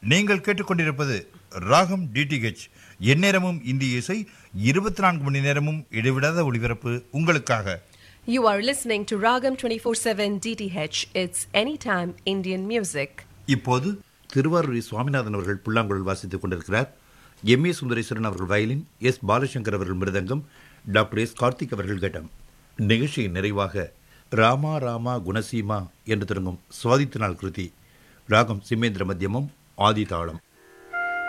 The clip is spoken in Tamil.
நீங்கள் கேட்டுக்கொண்டிருப்பது ராகம் டிடிஹெச் எந்நேரமும் இந்திய இசை இருபத்தி நான்கு மணி நேரமும் இடைவிடாத ஒளிபரப்பு உங்களுக்காக You are listening to Ragam 24/7 DTH. It's anytime Indian music. இப்போது திருவாரூர் சுவாமிநாதன் அவர்கள் புல்லாங்குழல் வாசித்துக் கொண்டிருக்கிறார் எம் ஏ சுந்தரேஸ்வரன் அவர்கள் வயலின் எஸ் பாலசங்கர் அவர்கள் மிருதங்கம் டாக்டர் எஸ் கார்த்திக் அவர்கள் கட்டம் நிகழ்ச்சியின் நிறைவாக ராமா ராமா குணசீமா என்று தொடங்கும் சுவாதித்த நாள் கிருதி ராகம் சிம்மேந்திர மத்தியமும் ஆதி தாளம்